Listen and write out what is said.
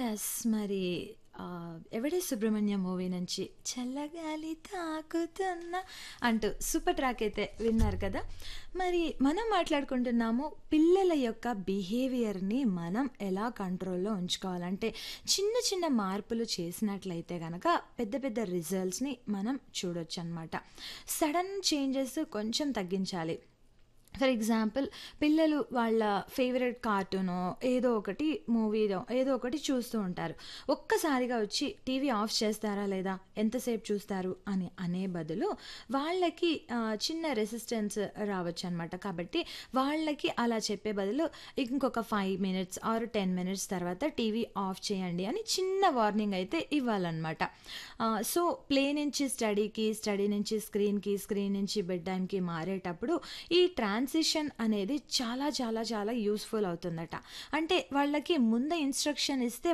Yes. మరి ఆహ్, 'ఎవడే సుబ్రహ్మణ్యం' మూవీ నుంచి 'చల్లగాలి తాకుతున్న' అంటూ సూపర్ ట్రాక్ అయితే విన్నారు కదా! మరి మనం మాట్లాడుకుంటున్నాము పిల్లల యొక్క బిహేవియర్‌ని మనం ఎలా కంట్రోల్‌లో ఉంచుకోవాలంటే చిన్న చిన్న మార్పులు చేసినట్లయితే గనక పెద్ద పెద్ద రిజల్ట్స్‌ని మనం చూడొచ్చనమాట. సడన్ చేంజెస్ కొంచెం తగ్గించాలి. ఫర్ ఎగ్జాంపుల్ పిల్లలు వాళ్ళ ఫేవరెట్ కార్టూనో ఏదో ఒకటి మూవీనో ఏదో ఒకటి చూస్తూ ఉంటారు. ఒక్కసారిగా వచ్చి టీవీ ఆఫ్ చేస్తారా లేదా? ఎంతసేపు చూస్తారు? అని అనే బదులు వాళ్ళకి ఆహ్, చిన్న రెసిస్టెన్స్ రావచ్చనమాట. కాబట్టి వాళ్ళకి అలా చెప్పే బదులు ఇంకొక 5 మినిట్స్ ఆర్ 10 మినిట్స్ తర్వాత టీవీ ఆఫ్ చేయండి అని చిన్న వార్నింగ్ అయితే ఇవ్వాలనమాట. ఆహ్, సో ప్లే నుంచి స్టడీకి, స్టడీ నుంచి స్క్రీన్‌కి, స్క్రీన్ నుంచి బెడ్ టైమ్‌కి మారేటప్పుడు ఈ ట్రాన్సిషన్ అనేది చాలా చాలా చాలా యూజ్‌ఫుల్ అవుతుందట. అంటే వాళ్ళకి ముందే ఇన్‌స్ట్రక్షన్ ఇస్తే